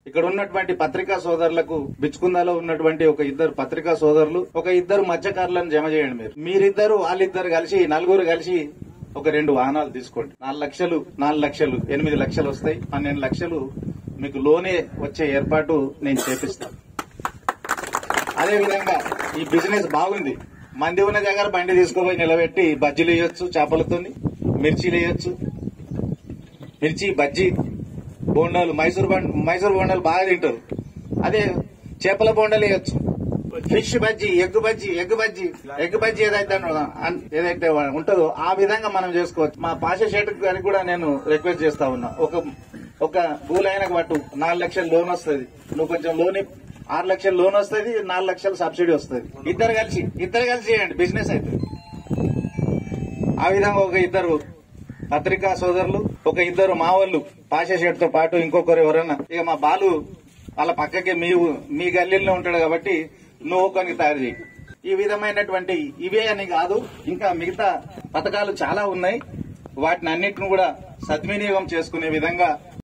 ఇక్కడ ఉన్నటువంటి పత్రికా సోదరులకు బిచ్చుకుందాలో ఉన్నటువంటి ఒక ఇద్దరు పత్రికా సోదరులు ఒక ఇద్దరు మత్స్యకారులను జమ చేయండి మీరు మీరిద్దరు వాళ్ళిద్దరు కలిసి నలుగురు కలిసి ఒక రెండు వాహనాలు తీసుకోండి నాలుగు లక్షలు నాలుగు లక్షలు ఎనిమిది లక్షలు వస్తాయి పన్నెండు లక్షలు మీకు లోనే వచ్చే ఏర్పాటు నేను చేపిస్తాను అదే విధంగా ఈ బిజినెస్ బాగుంది మంది ఉన్న దగ్గర బండి తీసుకుపోయి నిలబెట్టి బజ్జీలు వేయొచ్చు చేపలతోని మిర్చీలు వేయొచ్చు మిర్చి బజ్జీ బోండాలు మైసూర్ బండ్ మైసూర్ బోండాలు బాగా తింటారు అదే చేపల బోండాలు వేయొచ్చు fish bajji egg bajji egg bajji egg bajji ఏదైతే ఉన్నదో, అన్- ఏదైతే ఉంటుందో ఆ విధంగా మనం చేసుకోవచ్చు మా పాష షెట్ గారికి కూడా నేను రిక్వెస్ట్ చేస్తా ఉన్నా ఒక ఒక భూలైనకు పట్టు నాలుగు లక్షలు లోన్ వస్తుంది నువ్వు కొంచెం లోన్ ఇప్- ఆరు లక్షలు లోన్ వస్తుంది నాలుగు లక్షలు సబ్సిడీ వస్తుంది ఇద్దరు కలిసి ఇద్దరు కలిసి చేయండి బిజినెస్ అవుతుంది ఆ విధంగా ఒక ఇద్దరు పత్రికా సోదరులు ఒక ఇద్దరు మా వాళ్ళు పాషా షెడ్ తో పాటు ఇంకొకరు ఎవరన్నా ఇక మా బాలు వాళ్ళ పక్కకే మీ ఊ- మీ గల్లీలో ఉంటాడు కాబట్టి నువ్వు కొన్ని తయారు చేయి ఈ విధమైనటువంటి ఇవే అని కాదు ఇంకా మిగతా పథకాలు చాలా ఉన్నాయి వాటిని అన్నిటిని కూడా సద్వినియోగం చేసుకునే విధంగా